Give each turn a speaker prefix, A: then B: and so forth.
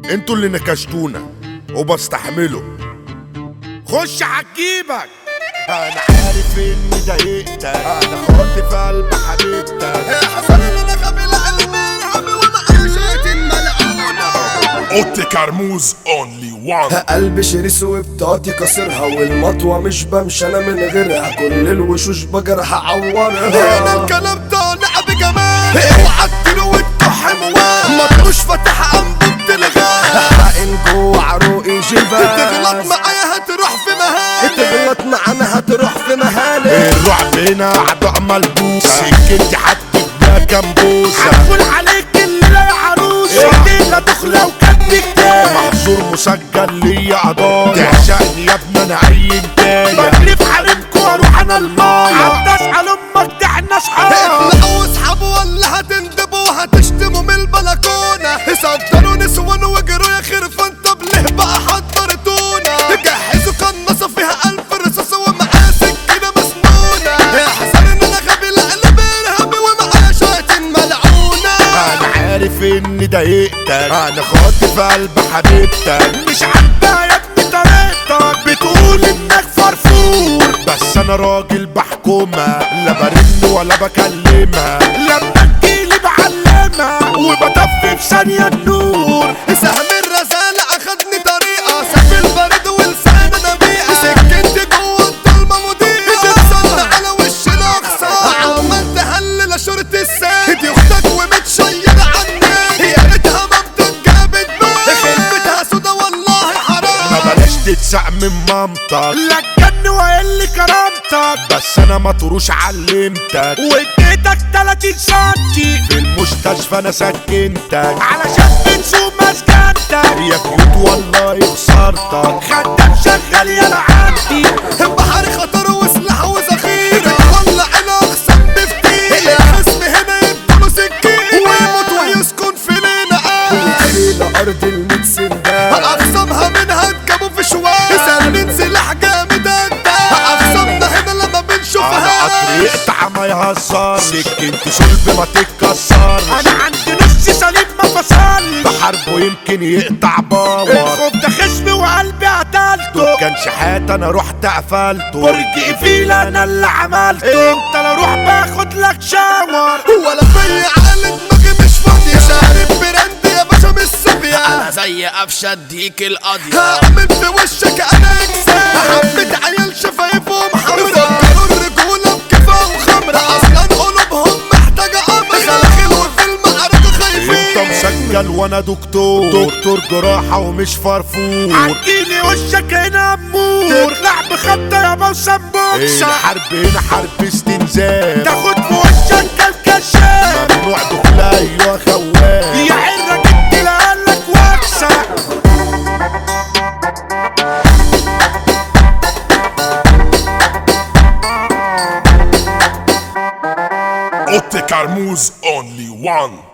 A: انتوا اللي نكشتونا وبستحمله خش عجيبك انا عارف اني ضايقتك انا خدت في قلب حبيبتك
B: حصل لنا قبل المرعب ومعيشة الملعونة
C: اوتي كرموز اونلي وان
B: قلبي شرس وبطاقتي كسرها والمطوة مش بمشي انا من غيرها كل الوشوش بجرح اعورها هنا الكلام ده لعب جمال اوعى تديله وتكح موال مطروش فاتح انبوبة الغاز حقن جوه عروقي جبال تغلط معايا هتروح في مهالك تغلط معانا هتروح في مهالك
A: الرعب هنا عداء ملبوس سكنتي حطت بيها كمبوسة
D: هقول عليك اللي لا عروسة دينا دخلة وكد كتاب
A: محظور مسجل ليا قضايا تعشقني يا ابني انا اي انتايه
D: بجري في حريمكوا واروح انا المايه عداس على امك ده احنا اصحاب
B: اطلعوا اصحابوا ولا هتندبوا هتشتموا من البلكونه صدروا نسوان واجروا يا خرفان طب ليه بقى حضرتونا جهزوا قناصه فيها الف رصاص ومعايا سكينه مسنونه يا حسن ان انا غبي لقلب ارهابي ومعايا شويه ملعونه
A: انا عارف اني ضايقتك انا خدت في قلب حبيبتك
D: مش عاجبها يا ابني طريقتك بتقول انك فرفور
A: بس انا راجل بحكمها لا برن ولا بكلمها
D: لما تجيلي بعلمها وبطفي في ثانية النور
B: سهم الرسالة اخدني طريقة سيف البرد ولسان انا بيئة سكنت جوه الضلمة مضيئة تتصنع على وش الاقصى عمال تهلل شورت السيف دي اختك ومتشيرة عني يا ريتها مامتك جابت بيت خلفتها سودا والله
A: ما
B: حرام
A: بلاش تتسق من مامتك
D: لا تجن وقل كرامتك
A: بس انا مطروش علمتك
D: واديتك 30 سنتي
A: في المستشفى انا سكنتك
D: علشان بنسوق مسكنتك
A: يا كيوت والله خسرتك
D: خدام شغال يا عندي
B: بحر خطر وسلاح وذخيرة ولع الاقسام بفتيلة الخصم هنا يديله سكينة ويموت ويسكن في ليلة وتخيل ارض الميت سندان اقسامها منها اتجابوا في شوال سالين سلاح جامد انت اقسامنا هنا لما
A: انا
B: بنشوفها
A: قطر يقطع ما يهزر سكنت صلب ما تتكسر
D: انا عندي نص سليم ما فصل
A: بحاربه يمكن يقطع باور
D: الخوف ده خصمي وقلبي قتلته
A: كان شحات انا رحت قفلته
D: برج ايفيل انا اللي عملته انت لا روح باخد لك شاور
B: ولا في عقل دماغي مش فاضية شارب براند يا باشا مش صبية
E: انا زي قفشه اديك القضيه
B: هعمل في وشك انا انسان حبة عيال شفايفهم حمرا فكروا الرجولة بكفا وخمرة اصلا قلوبهم محتاجة امر خلاخل وفي المعركة
A: انت
B: خايفين
A: مسجل وانا دكتور دكتور جراحة ومش فرفور
D: عديلي وشك هنا امور تطلع بخطة يا موسم بوكسة
A: الحرب هنا حرب استنزاف
D: تاخد في وشك كالكشاف
A: ممنوع دخول ايوه خواف
D: يا عرة جبت لقالك واكسة
C: اوتي كرموز اونلي وان